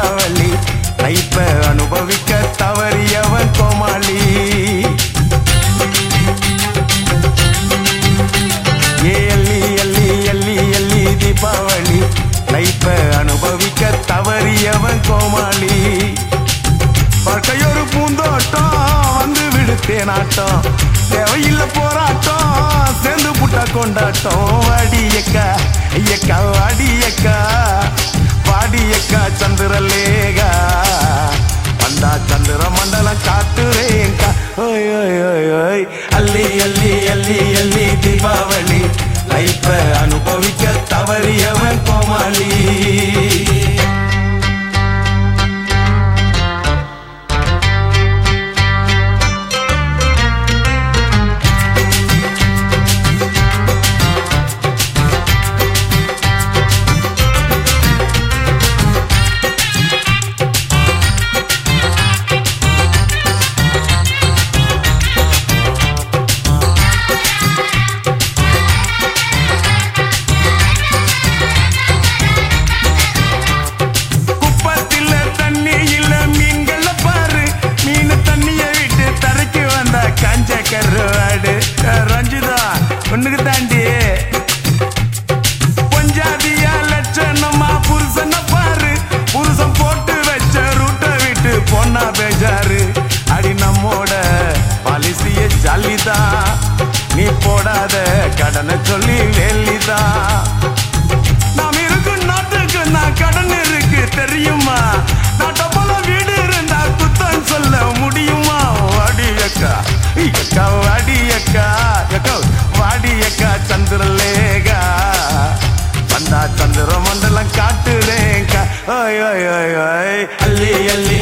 தீபாவளி லைப்ப அனுபவிக்க தவறியவன் கோமாளி ஏ எல்லி எல்லி எல்லி எல்லி தீபாவளி லைப்ப அனுபவிக்க தவறியவன் கோமாளி வாழ்க்கையொரு பூந்தோட்டம் வந்து விடுத்தேனாட்டம் தேவையில்லை போராட்டம் சேர்ந்து புட்டா கொண்டாட்டம் வாடியக்கா ஐயக்கா வாடியக்கா வாடியக்கா சந்திரலேகா வந்தா சந்திர மண்டலம் காட்டுறேங்கா ஓய் ஓய் ஓய் ஓய் அள்ளி அள்ளி அள்ளி அள்ளி தீபாவளி லைஃப அனுபவிக்க தவறியவன் கோமாளி குப்பத்தில தண்ணி இல்ல மீன்கள பாரு மீன் தண்ணிய விட்டு தரைக்கு வந்த காஞ்ச கருவாடு அஹ் ரஞ்சிதா ஒண்ணுக்கு தாண்டி பஞ்சாதியா லட்சணமா புருஷன பாரு புருஷன் போட்டு வச்ச ரூட்டை விட்டு பொண்ணா பேஜாரு அடி நம்மோட பாலிசிய ஜாலிதான் நீ போடாத கடனை சொல்லி வேலிதான் நாம் இருக்கும் நாட்டுக்கு நான் கடன் இருக்கு தெரியுமா நாட்டை போல வீடு இருந்தா குத்தம் சொல்ல முடியுமா வாடியக்கா எக்கா வாடியக்கா எக்கா வாடியக்கா சந்திரலேகா வந்தா சந்திர மண்டலம் காட்டுறேங்கா ஓய் ஓய் ஓய் ஓய் அள்ளி அள்ளி